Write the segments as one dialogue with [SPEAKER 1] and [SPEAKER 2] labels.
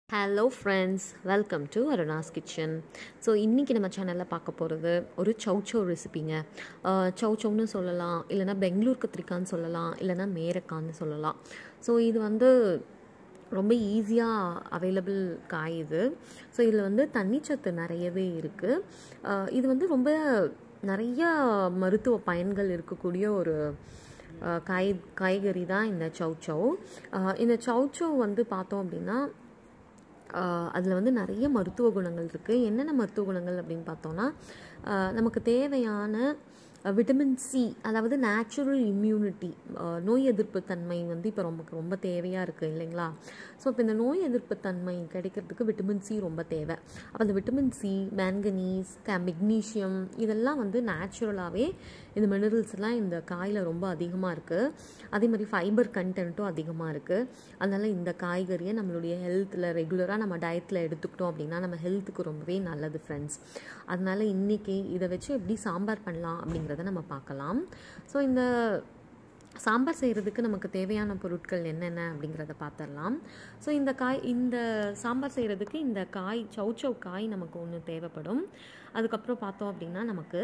[SPEAKER 1] hello friends welcome to Aruna's kitchen so இன்றைக்கி நம்ம சேனலில் பார்க்க போகிறது ஒரு சௌச்சோ ரெசிபிங்க சௌச்சௌன்னு சொல்லலாம் இல்லைனா பெங்களூர் கத்திரிக்கான்னு சொல்லலாம் இல்லைனா மேரக்கான்னு சொல்லலாம் ஸோ இது வந்து ரொம்ப ஈஸியாக அவைலபிள் காய் இது ஸோ இதில் வந்து தண்ணிச்சத்து நிறையவே இருக்குது இது வந்து ரொம்ப நிறைய மருத்துவ பயன்கள் இருக்கக்கூடிய ஒரு காய் காய்கறி தான் இந்த சௌச்சௌ இந்த சௌச்சௌ வந்து பார்த்தோம் அப்படின்னா அதில் வந்து நிறைய மருத்துவ குணங்கள் இருக்குது என்னென்ன மருத்துவ குணங்கள் அப்படின்னு பார்த்தோன்னா நமக்கு தேவையான விட்டமின் சி அதாவது நேச்சுரல் இம்யூனிட்டி நோய் எதிர்ப்பு தன்மை வந்து இப்போ ரொம்ப ரொம்ப தேவையாக இருக்குது இல்லைங்களா ஸோ இப்போ இந்த நோய் எதிர்ப்பு தன்மை கிடைக்கிறதுக்கு விட்டமின் சி ரொம்ப தேவை அப்போ அந்த விட்டமின் சி மேங்கனீஸ் மெக்னீஷியம் இதெல்லாம் வந்து நேச்சுரலாகவே இந்த மினரல்ஸ்லாம் இந்த காயில் ரொம்ப அதிகமாக இருக்குது அதே மாதிரி ஃபைபர் கண்டென்ட்டும் அதிகமாக இருக்குது அதனால் இந்த காய்கறியை நம்மளுடைய ஹெல்த்தில் ரெகுலராக நம்ம டயட்டில் எடுத்துக்கிட்டோம் அப்படின்னா நம்ம ஹெல்த்துக்கு ரொம்பவே நல்லது ஃப்ரெண்ட்ஸ் அதனால் இன்றைக்கி இதை வச்சு எப்படி சாம்பார் பண்ணலாம் அப்படிங்கிறத நம்ம பார்க்கலாம் ஸோ இந்த சாம்பார் செய்கிறதுக்கு நமக்கு தேவையான பொருட்கள் என்னென்ன அப்படிங்கிறத பார்த்துடலாம் ஸோ இந்த காய் இந்த சாம்பார் செய்கிறதுக்கு இந்த காய் சௌச்சௌ காய் நமக்கு ஒன்று தேவைப்படும் அதுக்கப்புறம் பார்த்தோம் அப்படின்னா நமக்கு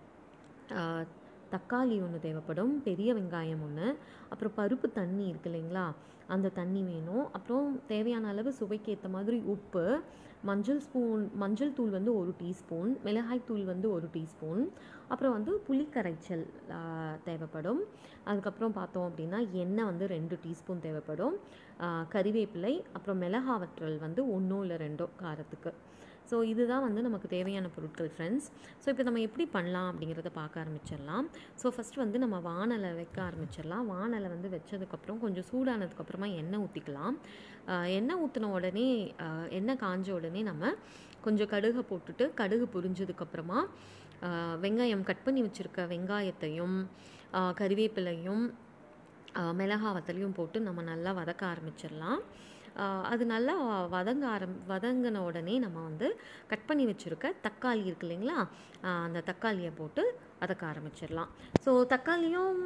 [SPEAKER 1] தக்காளி ஒன்று தேவைப்படும் பெரிய வெங்காயம் ஒன்று அப்புறம் பருப்பு தண்ணி இருக்கு இல்லைங்களா அந்த தண்ணி வேணும் அப்புறம் தேவையான அளவு சுவைக்கு ஏற்ற மாதிரி உப்பு மஞ்சள் ஸ்பூன் மஞ்சள் தூள் வந்து ஒரு டீஸ்பூன் மிளகாய் தூள் வந்து ஒரு டீஸ்பூன் அப்புறம் வந்து புளி கரைச்சல் தேவைப்படும் அதுக்கப்புறம் பார்த்தோம் அப்படின்னா எண்ணெய் வந்து ரெண்டு டீஸ்பூன் தேவைப்படும் கறிவேப்பிலை அப்புறம் மிளகா வற்றல் வந்து ஒன்றோ இல்லை ரெண்டோ காரத்துக்கு ஸோ இதுதான் வந்து நமக்கு தேவையான பொருட்கள் ஃப்ரெண்ட்ஸ் ஸோ இப்போ நம்ம எப்படி பண்ணலாம் அப்படிங்கிறத பார்க்க ஆரம்பிச்சிடலாம் ஸோ ஃபஸ்ட் வந்து நம்ம வானலை வைக்க ஆரம்பிச்சிடலாம் வானலை வந்து வச்சதுக்கப்புறம் கொஞ்சம் சூடானதுக்கப்புறமா எண்ணெய் ஊற்றிக்கலாம் எண்ணெய் ஊற்றின உடனே எண்ணெய் காஞ்ச உடனே நம்ம கொஞ்சம் கடுகை போட்டுட்டு கடுகு புரிஞ்சதுக்கப்புறமா வெங்காயம் கட் பண்ணி வச்சுருக்க வெங்காயத்தையும் கறிவேப்பிலையும் மிளகா வத்தலையும் போட்டு நம்ம நல்லா வதக்க ஆரம்பிச்சிடலாம் அது நல்லா வதங்க ஆரம் வதங்கின உடனே நம்ம வந்து கட் பண்ணி வச்சுருக்க தக்காளி இருக்கு இல்லைங்களா அந்த தக்காளியை போட்டு வதக்க ஆரம்பிச்சிடலாம் ஸோ தக்காளியும்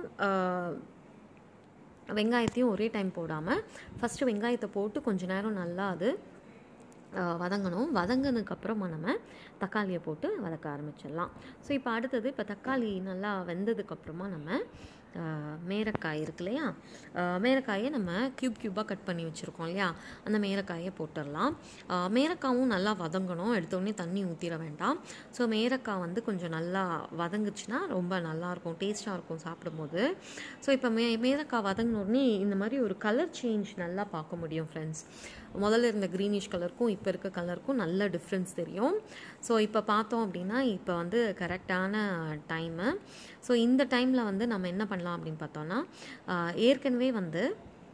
[SPEAKER 1] வெங்காயத்தையும் ஒரே டைம் போடாமல் ஃபஸ்ட்டு வெங்காயத்தை போட்டு கொஞ்ச நேரம் நல்லா அது வதங்கணும் வதங்கினதுக்கப்புறமா நம்ம தக்காளியை போட்டு வதக்க ஆரம்பிச்சிடலாம் ஸோ இப்போ அடுத்தது இப்போ தக்காளி நல்லா வெந்ததுக்கப்புறமா நம்ம மேரக்காய் இருக்கு இல்லையா மேரக்காயை நம்ம க்யூப் க்யூப்பாக கட் பண்ணி வச்சுருக்கோம் இல்லையா அந்த மேரக்காயை போட்டுடலாம் மேரக்காவும் நல்லா வதங்கணும் எடுத்தோடனே தண்ணி ஊற்றிட வேண்டாம் ஸோ மேரக்காய் வந்து கொஞ்சம் நல்லா வதங்குச்சுன்னா ரொம்ப நல்லாயிருக்கும் டேஸ்ட்டாக இருக்கும் சாப்பிடும்போது ஸோ இப்போ மே மேரக்காய் வதங்கினோடனே இந்த மாதிரி ஒரு கலர் சேஞ்ச் நல்லா பார்க்க முடியும் ஃப்ரெண்ட்ஸ் முதல்ல இருந்த க்ரீனிஷ் கலருக்கும் இப்போ இருக்க கலருக்கும் நல்ல டிஃப்ரென்ஸ் தெரியும் ஸோ இப்போ பார்த்தோம் அப்படின்னா இப்போ வந்து கரெக்டான டைமு ஸோ இந்த டைமில் வந்து நம்ம என்ன பண்ணலாம் அப்படின்னு பார்த்தோன்னா ஏற்கனவே வந்து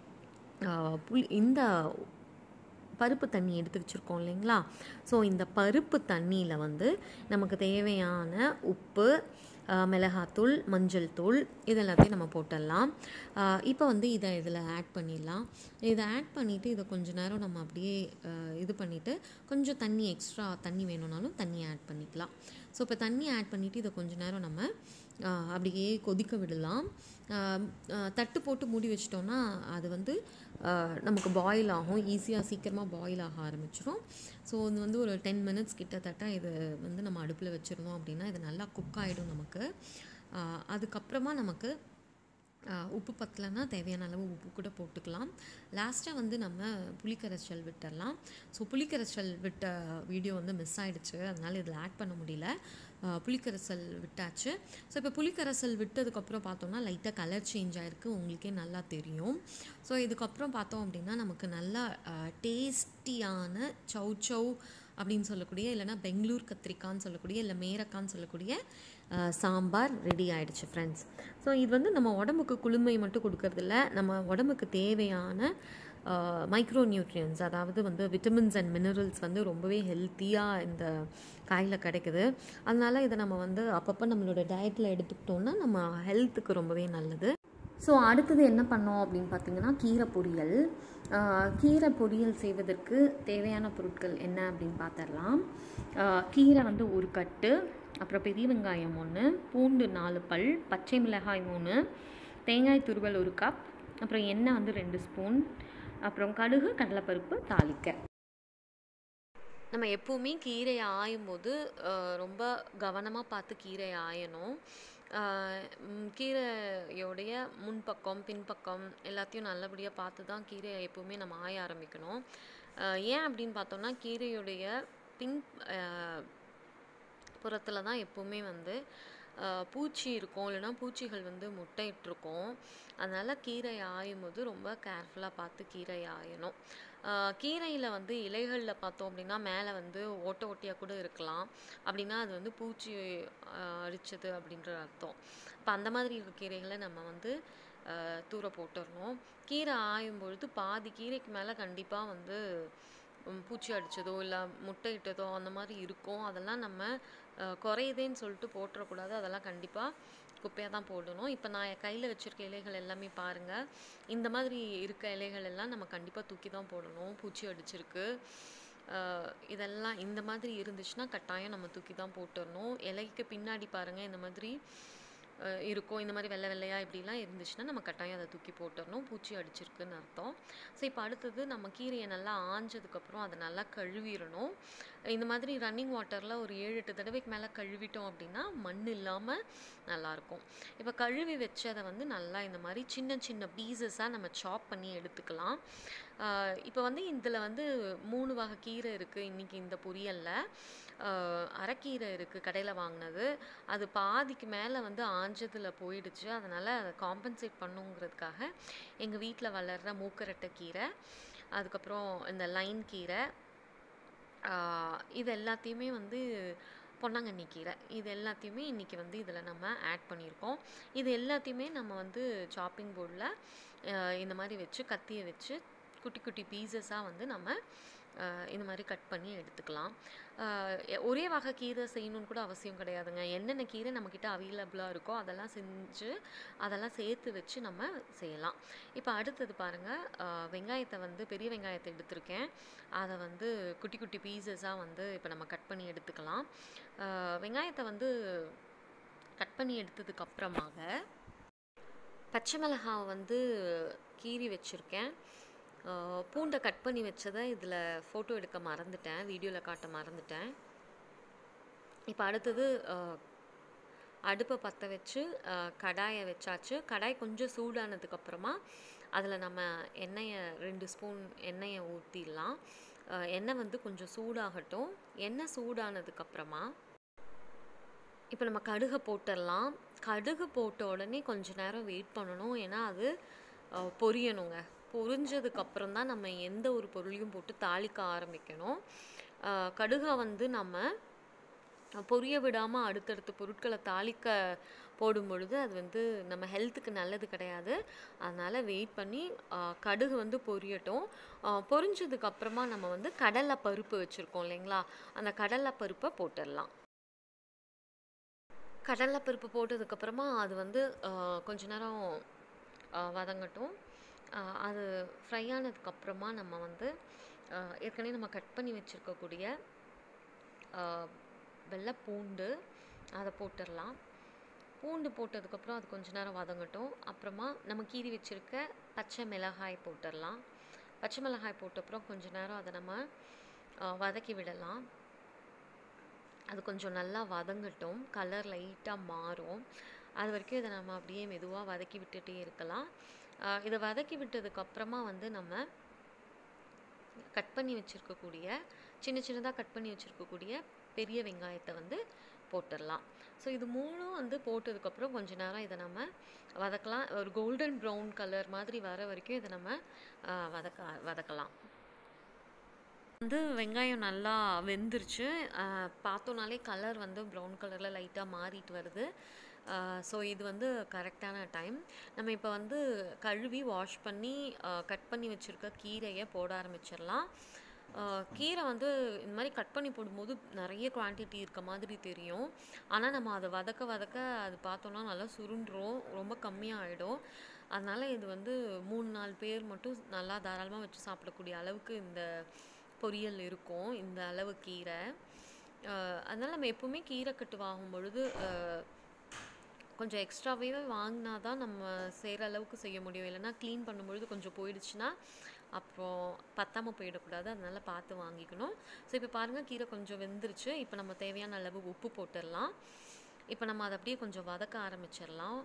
[SPEAKER 1] புளி இந்த பருப்பு தண்ணி எடுத்து வச்சுருக்கோம் இல்லைங்களா ஸோ இந்த பருப்பு தண்ணியில் வந்து நமக்கு தேவையான உப்பு மிளகாத்தூள் மஞ்சள் தூள் இது எல்லாத்தையும் நம்ம போட்டுடலாம் இப்போ வந்து இதை இதில் ஆட் பண்ணிடலாம் இதை ஆட் பண்ணிவிட்டு இதை கொஞ்சம் நேரம் நம்ம அப்படியே இது பண்ணிவிட்டு கொஞ்சம் தண்ணி எக்ஸ்ட்ரா தண்ணி வேணும்னாலும் தண்ணி ஆட் பண்ணிக்கலாம் ஸோ இப்போ தண்ணி ஆட் பண்ணிவிட்டு இதை கொஞ்சம் நேரம் நம்ம அப்படியே கொதிக்க விடலாம் தட்டு போட்டு மூடி வச்சிட்டோன்னா அது வந்து நமக்கு பாயில் ஆகும் ஈஸியாக சீக்கிரமாக பாயில் ஆக ஆரம்பிச்சிடும் ஸோ இது வந்து ஒரு டென் மினிட்ஸ் கிட்டத்தட்ட இது வந்து நம்ம அடுப்பில் வச்சுருந்தோம் அப்படின்னா இது நல்லா குக் ஆகிடும் நமக்கு அதுக்கப்புறமா நமக்கு உப்பு பத்தலைன்னா தேவையான அளவு உப்பு கூட போட்டுக்கலாம் லாஸ்ட்டாக வந்து நம்ம புளிக்கரைச்சல் விட்டுடலாம் ஸோ புளிக்கரைச்சல் விட்ட வீடியோ வந்து மிஸ் ஆகிடுச்சு அதனால் இதில் ஆட் பண்ண முடியல புளிக்கரைசல் விட்டாச்சு ஸோ இப்போ புளிக்கரைசல் விட்டதுக்கப்புறம் பார்த்தோம்னா லைட்டாக கலர் சேஞ்ச் ஆகிருக்கு உங்களுக்கே நல்லா தெரியும் ஸோ இதுக்கப்புறம் பார்த்தோம் அப்படின்னா நமக்கு நல்லா டேஸ்டியான சௌ சௌ அப்படின்னு சொல்லக்கூடிய இல்லைனா பெங்களூர் கத்திரிக்கான்னு சொல்லக்கூடிய இல்லை மேரக்கான்னு சொல்லக்கூடிய சாம்பார் ரெடி ஆகிடுச்சு ஃப்ரெண்ட்ஸ் ஸோ இது வந்து நம்ம உடம்புக்கு குளுமை மட்டும் கொடுக்கறதில்ல நம்ம உடம்புக்கு தேவையான மைக்ரோ நியூட்ரியன்ஸ் அதாவது வந்து விட்டமின்ஸ் அண்ட் மினரல்ஸ் வந்து ரொம்பவே ஹெல்த்தியாக இந்த காயில் கிடைக்குது அதனால் இதை நம்ம வந்து அப்பப்போ நம்மளோட டயட்டில் எடுத்துக்கிட்டோம்னா நம்ம ஹெல்த்துக்கு ரொம்பவே நல்லது ஸோ அடுத்தது என்ன பண்ணோம் அப்படின்னு பார்த்தீங்கன்னா கீரை பொரியல் கீரை பொரியல் செய்வதற்கு தேவையான பொருட்கள் என்ன அப்படின்னு பார்த்துடலாம் கீரை வந்து ஒரு கட்டு அப்புறம் பெரிய வெங்காயம் ஒன்று பூண்டு நாலு பல் பச்சை மிளகாய் மூணு தேங்காய் துருவல் ஒரு கப் அப்புறம் எண்ணெய் வந்து ரெண்டு ஸ்பூன் அப்புறம் கடுகு கடலைப்பருப்பு தாளிக்க நம்ம எப்பவுமே கீரையை ஆயும்போது அஹ், ரொம்ப கவனமாக பார்த்து கீரையை ஆயணும் அஹ், ம், கீரையோடைய முன்பக்கம் பின்பக்கம் எல்லாத்தையும் நல்லபடியாக பார்த்து தான் கீரையை எப்பவுமே நம்ம ஆய ஆரம்பிக்கணும் அஹ், ஏன் அப்படின்னு பார்த்தோம்னா கீரையுடைய பின் புறத்தில் தான் எப்போவுமே வந்து அஹ், பூச்சி இருக்கும் இல்லைன்னா பூச்சிகள் வந்து முட்டையிட்டிருக்கும் அதனால் கீரை ஆயும் போது ரொம்ப கேர்ஃபுல்லாக பார்த்து கீரை ஆயணும் கீரையில் வந்து இலைகளில் பார்த்தோம் அப்படின்னா மேலே வந்து ஓட்டை ஓட்டையாக கூட இருக்கலாம் அப்படின்னா அது வந்து பூச்சி அஹ், அரிச்சது அப்படின்ற அர்த்தம் இப்போ அந்த மாதிரி இருக்க கீரைகளை நம்ம வந்து அஹ், தூர போட்டுடணும் கீரை ஆயும் பொழுது பாதி கீரைக்கு மேலே கண்டிப்பாக வந்து ம், பூச்சி அடிச்சதோ இல்லை முட்டையிட்டதோ அந்த மாதிரி இருக்கும் அதெல்லாம் நம்ம அஹ், குறையுதேன்னு சொல்லிட்டு போட்டுறக்கூடாது அதெல்லாம் கண்டிப்பாக குப்பையாக தான் போடணும் இப்போ நான் என் கையில் வச்சுருக்க இலைகள் எல்லாமே பாருங்கள் இந்த மாதிரி இருக்க இலைகள் எல்லாம் நம்ம கண்டிப்பாக தூக்கி தான் போடணும் பூச்சி அடிச்சிருக்கு அஹ், இதெல்லாம் இந்த மாதிரி இருந்துச்சுன்னா கட்டாயம் நம்ம தூக்கி தான் போட்டுடணும் இலைக்கு பின்னாடி பாருங்கள் இந்த மாதிரி அஹ், இருக்கும் இந்த மாதிரி வெள்ளை வெள்ளையாக இப்படிலாம் இருந்துச்சுன்னா நம்ம கட்டாயம் அதை தூக்கி போட்டுடணும் பூச்சி அடிச்சிருக்குன்னு அர்த்தம் ஸோ இப்போ அடுத்தது நம்ம கீரையை நல்லா ஆஞ்சதுக்கப்புறம் அதை நல்லா கழுவிடணும் இந்த மாதிரி ரன்னிங் வாட்டரில் ஒரு ஏழு எட்டு தடவைக்கு மேலே கழுவிட்டோம் அப்படின்னா மண் இல்லாமல் நல்லாயிருக்கும் இப்போ கழுவி வச்சதை வந்து நல்லா இந்த மாதிரி சின்ன சின்ன பீசஸாக நம்ம சாப் பண்ணி எடுத்துக்கலாம் இப்போ வந்து இதில் வந்து மூணு வகை கீரை இருக்குது இன்றைக்கி இந்த பொரியலில் அரைக்கீரை இருக்குது கடையில் வாங்கினது அது பாதிக்கு மேலே வந்து ஆஞ்சதில் போயிடுச்சு அதனால் அதை காம்பன்சேட் பண்ணுங்கிறதுக்காக எங்கள் வீட்டில் வளர்கிற மூக்கரட்டை கீரை அதுக்கப்புறம் இந்த லைன் கீரை ஆஹ் இது எல்லாத்தையுமே வந்து பொன்னாங்கண்ணி கீரை இது எல்லாத்தையுமே இன்றைக்கி வந்து இதில் நம்ம ஆட் பண்ணியிருக்கோம் இது எல்லாத்தையுமே நம்ம வந்து சாப்பிங் போர்டில் இந்த மாதிரி வச்சு கத்தியை வச்சு குட்டி குட்டி பீசஸாக வந்து நம்ம ஆஹ் இந்த மாதிரி கட் பண்ணி எடுத்துக்கலாம் ஆஹ் எ- ஒரே வகை கீரை செய்யணும்னு கூட அவசியம் கிடையாதுங்க என்னென்ன கீரை நம்மக்கிட்ட அவைலபிளாக இருக்கோ அதெல்லாம் செஞ்சு அதெல்லாம் சேர்த்து வச்சு நம்ம செய்யலாம் இப்போ அடுத்தது பாருங்கள் வெங்காயத்தை வந்து பெரிய வெங்காயத்தை எடுத்திருக்கேன் அதை வந்து குட்டி குட்டி பீசஸாக வந்து இப்போ நம்ம கட் பண்ணி எடுத்துக்கலாம் ஆஹ் வெங்காயத்தை வந்து கட் பண்ணி எடுத்ததுக்கு அப்புறமாக பச்சை மிளகாவை வந்து கீறி வச்சுருக்கேன் ஆஹ் பூண்டை கட் பண்ணி வச்சதை இதில் ஃபோட்டோ எடுக்க மறந்துட்டேன் வீடியோவில் காட்ட மறந்துட்டேன் இப்போ அடுத்தது ஆஹ் அடுப்பை பற்ற வச்சு ஆஹ் கடாயை வச்சாச்சு கடாய் கொஞ்சம் சூடானதுக்கப்புறமா அதில் நம்ம எண்ணெயை ரெண்டு ஸ்பூன் எண்ணெயை ஊற்றிடலாம் எண்ணெய் வந்து கொஞ்சம் சூடாகட்டும் எண்ணெய் சூடானதுக்கப்புறமா இப்போ நம்ம கடுகை போட்டுடலாம் கடுகு போட்ட உடனே கொஞ்ச நேரம் வெயிட் பண்ணணும் ஏன்னா அது அஹ், பொரியணுங்க பொரிஞ்சதுக்கப்புறம் தான் நம்ம எந்த ஒரு பொருளையும் போட்டு தாளிக்க ஆரம்பிக்கணும் அஹ், கடுகை வந்து நம்ம பொரிய விடாமல் அடுத்தடுத்த பொருட்களை தாளிக்க போடும் பொழுது அது வந்து நம்ம ஹெல்த்துக்கு நல்லது கிடையாது அதனால் வெயிட் பண்ணி அஹ், கடுகு வந்து பொரியட்டும் அஹ், பொரிஞ்சதுக்கு அப்புறமா நம்ம வந்து கடலை பருப்பு வச்சுருக்கோம் இல்லைங்களா அந்த கடலை பருப்பை போட்டுடலாம் கடலைப்பருப்பு போட்டதுக்கப்புறமா அது வந்து ஆஹ், கொஞ்ச நேரம் ஆஹ், வதங்கட்டும் ஆஹ், அது ஃப்ரை ஆனதுக்கப்புறமா நம்ம வந்து ஆஹ், ஏற்கனவே நம்ம கட் பண்ணி வச்சுருக்கக்கூடிய வெள்ளை பூண்டு அதை போட்டுடலாம் பூண்டு போட்டதுக்கப்புறம் அது கொஞ்ச நேரம் வதங்கட்டும் அப்புறமா நம்ம கீறி வச்சுருக்க பச்சை மிளகாய் போட்டுடலாம் பச்சை மிளகாய் போட்ட அப்புறம் கொஞ்ச நேரம் அதை நம்ம ஆஹ், வதக்கி விடலாம் அது கொஞ்சம் நல்லா வதங்கட்டும் கலர் லைட்டாக மாறும் அது வரைக்கும் இதை நம்ம அப்படியே மெதுவாக வதக்கி விட்டுட்டே இருக்கலாம் ஆஹ் இதை வதக்கி விட்டதுக்கப்புறமா வந்து நம்ம கட் பண்ணி வச்சுருக்கக்கூடிய சின்ன சின்னதாக கட் பண்ணி வச்சுருக்கக்கூடிய பெரிய வெங்காயத்தை வந்து போட்டுடலாம் ஸோ இது மூணும் வந்து போட்டதுக்கப்புறம் கொஞ்ச நேரம் இதை நம்ம வதக்கலாம் ஒரு கோல்டன் ப்ரௌன் கலர் மாதிரி வர வரைக்கும் இதை நம்ம ஆஹ் வதக்க வதக்கலாம் வந்து வெங்காயம் நல்லா வெந்துருச்சு ஆஹ் பார்த்தோன்னாலே கலர் வந்து ப்ரௌன் கலரில் லைட்டாக மாறிட்டு வருது ஸோ இது வந்து கரெக்டான டைம் நம்ம இப்போ வந்து கழுவி வாஷ் பண்ணி கட் பண்ணி வச்சுருக்க கீரையை போட ஆரம்பிச்சிடலாம் ஆஹ் கீரை வந்து இந்த மாதிரி கட் பண்ணி போடும்போது நிறைய குவான்டிட்டி இருக்க மாதிரி தெரியும் ஆனால் நம்ம அதை வதக்க வதக்க அது பார்த்தோன்னா நல்லா சுருண்டுரும் ரொம்ப கம்மியாக ஆகிடும் அதனால் இது வந்து மூணு நாலு பேர் மட்டும் நல்லா தாராளமாக வச்சு சாப்பிடக்கூடிய அளவுக்கு இந்த பொரியல் இருக்கும் இந்த அளவு கீரை ஆஹ் அதனால நம்ம எப்பவுமே கீரை கட்டு வாங்கும் பொழுது ஆஹ் கொஞ்சம் எக்ஸ்ட்ராவே வாங்கினா தான் நம்ம செய்கிற அளவுக்கு செய்ய முடியும் இல்லைன்னா க்ளீன் பண்ணும்பொழுது கொஞ்சம் போயிடுச்சுன்னா அப்புறம் பத்தாமல் போயிடக்கூடாது அதனால் பார்த்து வாங்கிக்கணும் ஸோ இப்போ பாருங்கள் கீரை கொஞ்சம் வெந்துருச்சு இப்போ நம்ம தேவையான அளவு உப்பு போட்டுடலாம் இப்போ நம்ம அதை அப்படியே கொஞ்சம் வதக்க ஆரம்பிச்சிடலாம்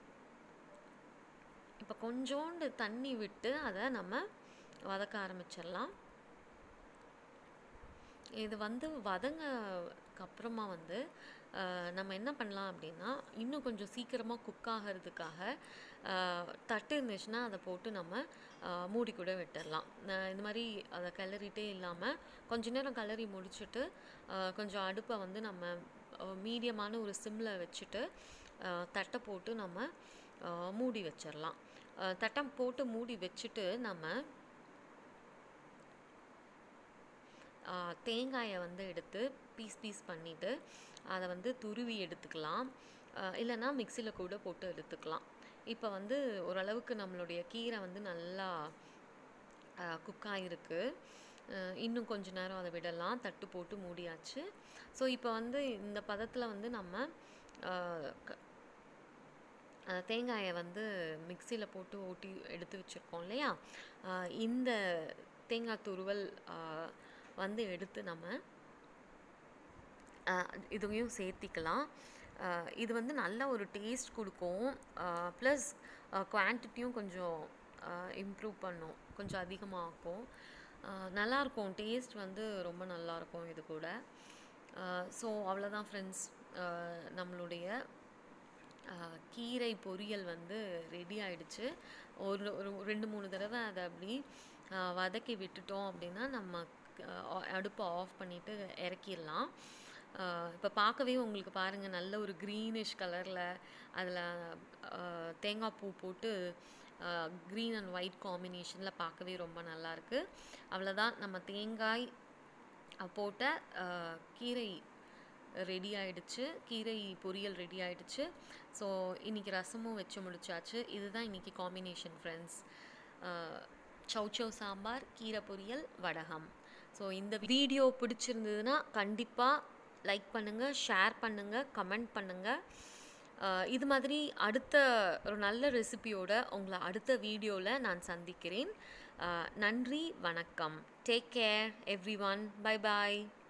[SPEAKER 1] இப்போ கொஞ்சோண்டு தண்ணி விட்டு அதை நம்ம வதக்க ஆரம்பிச்சிடலாம் இது வந்து வதங்கக்கு அப்புறமா வந்து நம்ம என்ன பண்ணலாம் அப்படின்னா இன்னும் கொஞ்சம் சீக்கிரமாக குக் ஆகிறதுக்காக தட்டு இருந்துச்சுன்னா அதை போட்டு நம்ம மூடி கூட விட்டுடலாம் இந்த மாதிரி அதை கிளறிட்டே இல்லாமல் கொஞ்ச நேரம் கிளறி முடிச்சுட்டு கொஞ்சம் அடுப்பை வந்து நம்ம மீடியமான ஒரு சிம்மில் வச்சுட்டு தட்டை போட்டு நம்ம மூடி வச்சிடலாம் தட்டம் போட்டு மூடி வச்சுட்டு நம்ம தேங்காயை வந்து எடுத்து பீஸ் பீஸ் பண்ணிவிட்டு அதை வந்து துருவி எடுத்துக்கலாம் இல்லைன்னா மிக்சியில் கூட போட்டு எடுத்துக்கலாம் இப்போ வந்து ஓரளவுக்கு நம்மளுடைய கீரை வந்து நல்லா குக் ஆகிருக்கு இன்னும் கொஞ்ச நேரம் அதை விடலாம் தட்டு போட்டு மூடியாச்சு ஸோ இப்போ வந்து இந்த பதத்தில் வந்து நம்ம தேங்காயை வந்து மிக்சியில் போட்டு ஓட்டி எடுத்து வச்சுருக்கோம் இல்லையா இந்த தேங்காய் துருவல் வந்து எடுத்து நம்ம இதையும் சேர்த்திக்கலாம் இது வந்து நல்ல ஒரு டேஸ்ட் கொடுக்கும் ப்ளஸ் குவான்டிட்டியும் கொஞ்சம் இம்ப்ரூவ் பண்ணும் கொஞ்சம் அதிகமாகும் நல்லாயிருக்கும் டேஸ்ட் வந்து ரொம்ப நல்லாயிருக்கும் இது கூட ஸோ அவ்வளோதான் ஃப்ரெண்ட்ஸ் நம்மளுடைய கீரை பொரியல் வந்து ரெடி ஆயிடுச்சு ஒரு ஒரு ரெண்டு மூணு தடவை அதை அப்படி வதக்கி விட்டுட்டோம் அப்படின்னா நம்ம அடுப்பை ஆஃப் பண்ணிவிட்டு இறக்கிடலாம் இப்போ பார்க்கவே உங்களுக்கு பாருங்கள் நல்ல ஒரு க்ரீனிஷ் கலரில் அதில் தேங்காய் பூ போட்டு க்ரீன் அண்ட் ஒயிட் காம்பினேஷனில் பார்க்கவே ரொம்ப நல்லாயிருக்கு அவ்வளோதான் நம்ம தேங்காய் போட்ட கீரை ரெடி ஆயிடுச்சு கீரை பொரியல் ரெடி ஆயிடுச்சு ஸோ இன்றைக்கி ரசமும் வச்சு முடிச்சாச்சு இதுதான் இன்றைக்கி காம்பினேஷன் ஃப்ரெண்ட்ஸ் சௌச்சௌ சாம்பார் கீரை பொரியல் வடகம் ஸோ இந்த வீடியோ பிடிச்சிருந்ததுன்னா கண்டிப்பாக லைக் பண்ணுங்கள் ஷேர் பண்ணுங்கள் கமெண்ட் பண்ணுங்கள் இது மாதிரி அடுத்த ஒரு நல்ல ரெசிபியோட உங்களை அடுத்த வீடியோவில் நான் சந்திக்கிறேன் நன்றி வணக்கம் take care everyone bye பாய்